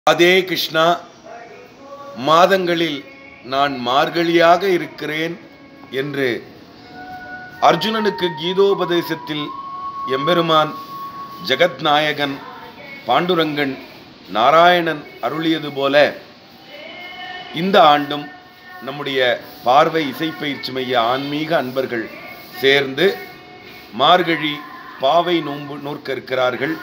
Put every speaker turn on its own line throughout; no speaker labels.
அதே கிருஷ்ணா மாதங்களில் நான் மார்கழியாக இருக்கிறேன் என்று அர்ஜுனனுக்கு கீதோபதேசத்தில் எம்பெருமான் ஜெகத்நாயகன் பாண்டுரங்கன் நாராயணன் அருளியது போல இந்த ஆண்டும் நம்முடைய பார்வை இசைப்பயிற்சி மைய ஆன்மீக அன்பர்கள் சேர்ந்து மார்கழி பாவை நோன்பு நோற்க இருக்கிறார்கள்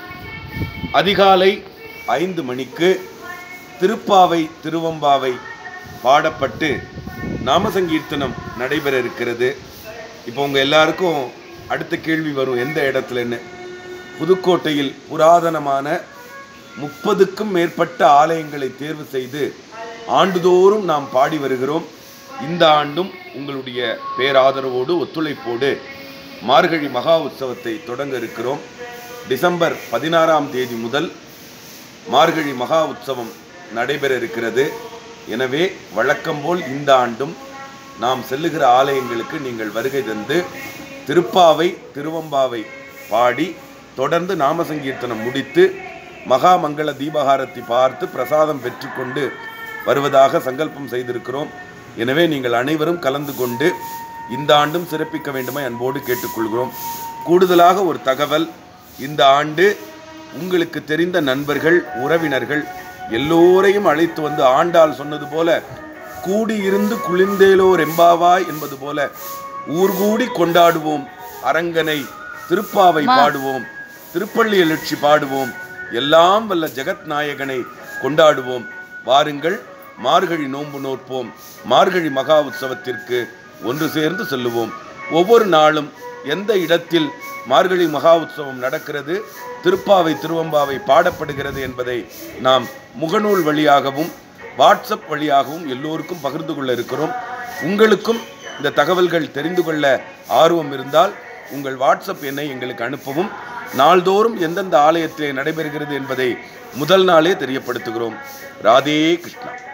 அதிகாலை ஐந்து மணிக்கு திருப்பாவை திருவம்பாவை பாடப்பட்டு நாமசங்கீர்த்தனம் நடைபெற இருக்கிறது இப்போ உங்கள் எல்லாருக்கும் அடுத்த கேள்வி வரும் எந்த இடத்துலன்னு புதுக்கோட்டையில் புராதனமான முப்பதுக்கும் மேற்பட்ட ஆலயங்களை தேர்வு செய்து ஆண்டுதோறும் நாம் பாடி வருகிறோம் இந்த ஆண்டும் உங்களுடைய பேராதரவோடு ஒத்துழைப்போடு மார்கழி மகா உற்சவத்தை தொடங்க இருக்கிறோம் டிசம்பர் பதினாறாம் தேதி முதல் மார்கழி மகா உற்சவம் நடைபெற இருக்கிறது எனவே வழக்கம்போல் இந்த ஆண்டும் நாம் செல்லுகிற ஆலயங்களுக்கு நீங்கள் வருகை தந்து திருப்பாவை திருவம்பாவை பாடி தொடர்ந்து நாமசங்கீர்த்தனம் முடித்து மகா மங்கள தீபகாரத்தை பார்த்து பிரசாதம் பெற்றுக்கொண்டு வருவதாக சங்கல்பம் செய்திருக்கிறோம் எனவே நீங்கள் அனைவரும் கலந்து கொண்டு இந்த ஆண்டும் சிறப்பிக்க வேண்டுமா அன்போடு கேட்டுக்கொள்கிறோம் கூடுதலாக ஒரு தகவல் இந்த ஆண்டு உங்களுக்கு தெரிந்த நண்பர்கள் உறவினர்கள் எல்லோரையும் அழைத்து வந்து ஆண்டாள் சொன்னது போல கூடியிருந்து குளிர்ந்தேலோர் எம்பாவாய் என்பது போல ஊர்கூடி கொண்டாடுவோம் அரங்கனை திருப்பாவை பாடுவோம் திருப்பள்ளி எழுச்சி பாடுவோம் எல்லாம் வல்ல ஜெகத் நாயகனை கொண்டாடுவோம் வாருங்கள் மார்கழி நோன்பு நோற்போம் மார்கழி மகா உற்சவத்திற்கு ஒன்று சேர்ந்து செல்லுவோம் ஒவ்வொரு நாளும் எந்த இடத்தில் மார்கழி மகா உற்சவம் நடக்கிறது திருப்பாவை திருவம்பாவை பாடப்படுகிறது என்பதை நாம் முகநூல் வழியாகவும் வாட்ஸ்அப் வழியாகவும் எல்லோருக்கும் பகிர்ந்து கொள்ள இருக்கிறோம் உங்களுக்கும் இந்த தகவல்கள் தெரிந்து கொள்ள ஆர்வம் இருந்தால் உங்கள் வாட்ஸ்அப் எண்ணை எங்களுக்கு அனுப்பவும் நாள்தோறும் எந்தெந்த ஆலயத்திலே நடைபெறுகிறது என்பதை முதல் நாளே தெரியப்படுத்துகிறோம் ராதே கிருஷ்ணா